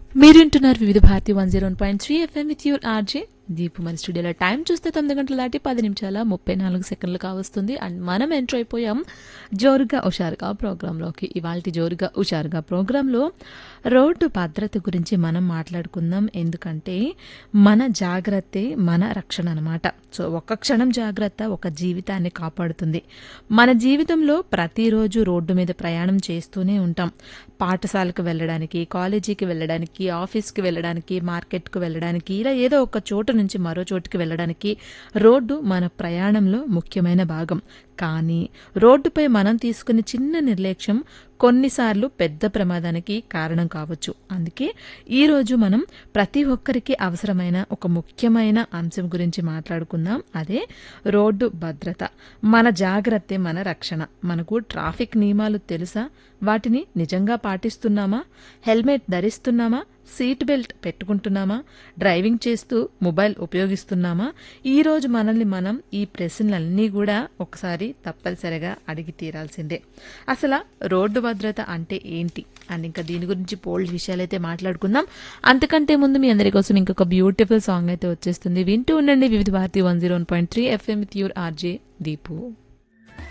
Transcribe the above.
మీరు వింటున్నారు Vividh Bharati one zero point three FM with your RJ Deepu మన స్టూడియోలో టైం చూస్తే తొమ్మిది గంటల దాటి పది నిమిషాల ముప్పై నాలుగు సెకండ్లు కావస్తుంది అండ్ మనం ఎంటర్ అయిపోయాం జోరుగా హుషారుగా ప్రోగ్రాంలోకి ఇవాళ జోరుగా హుషారుగా ప్రోగ్రాంలో రోడ్డు భద్రత గురించి మనం మాట్లాడుకుందాం ఎందుకంటే మన జాగ్రత్తే మన రక్షణ అనమాట సో ఒక్క క్షణం జాగ్రత్త ఒక జీవితాన్ని కాపాడుతుంది మన జీవితంలో ప్రతిరోజు రోడ్డు మీద ప్రయాణం చేస్తూనే ఉంటాం పాఠశాలకు వెళ్ళడానికి కాలేజీకి వెళ్ళడానికి ఆఫీస్కి వెళ్ళడానికి మార్కెట్కి వెళ్ళడానికి ఇలా ఏదో ఒక చోటు నుంచి మరో చోటుకి వెళ్ళడానికి రోడ్డు మన ప్రయాణంలో ముఖ్యమైన భాగం కానీ రోడ్డుపై మనం తీసుకునే చిన్న నిర్లక్ష్యం కొన్నిసార్లు పెద్ద ప్రమాదానికి కారణం కావచ్చు అందుకే ఈరోజు మనం ప్రతి ఒక్కరికి అవసరమైన ఒక ముఖ్యమైన అంశం గురించి మాట్లాడుకుందాం అదే రోడ్డు భద్రత మన జాగ్రత్తే మన రక్షణ మనకు ట్రాఫిక్ నియమాలు తెలుసా వాటిని నిజంగా పాటిస్తున్నామా హెల్మెట్ ధరిస్తున్నామా సీట్ బెల్ట్ పెట్టుకుంటున్నామా డ్రైవింగ్ చేస్తూ మొబైల్ ఉపయోగిస్తున్నామా ఈరోజు మనల్ని మనం ఈ ప్రశ్నలన్నీ కూడా ఒకసారి తప్పనిసరిగా అడిగి తీరాల్సిందే అసలు రోడ్డు భద్రత అంటే ఏంటి అండ్ ఇంకా దీని గురించి పోల్డ్ విషయాలైతే మాట్లాడుకుందాం అంతకంటే ముందు మీ అందరి కోసం ఇంకొక బ్యూటిఫుల్ సాంగ్ అయితే వచ్చేస్తుంది వింటూ ఉండండి Vividh Bharati one zero one point three FM with your RJ Deepu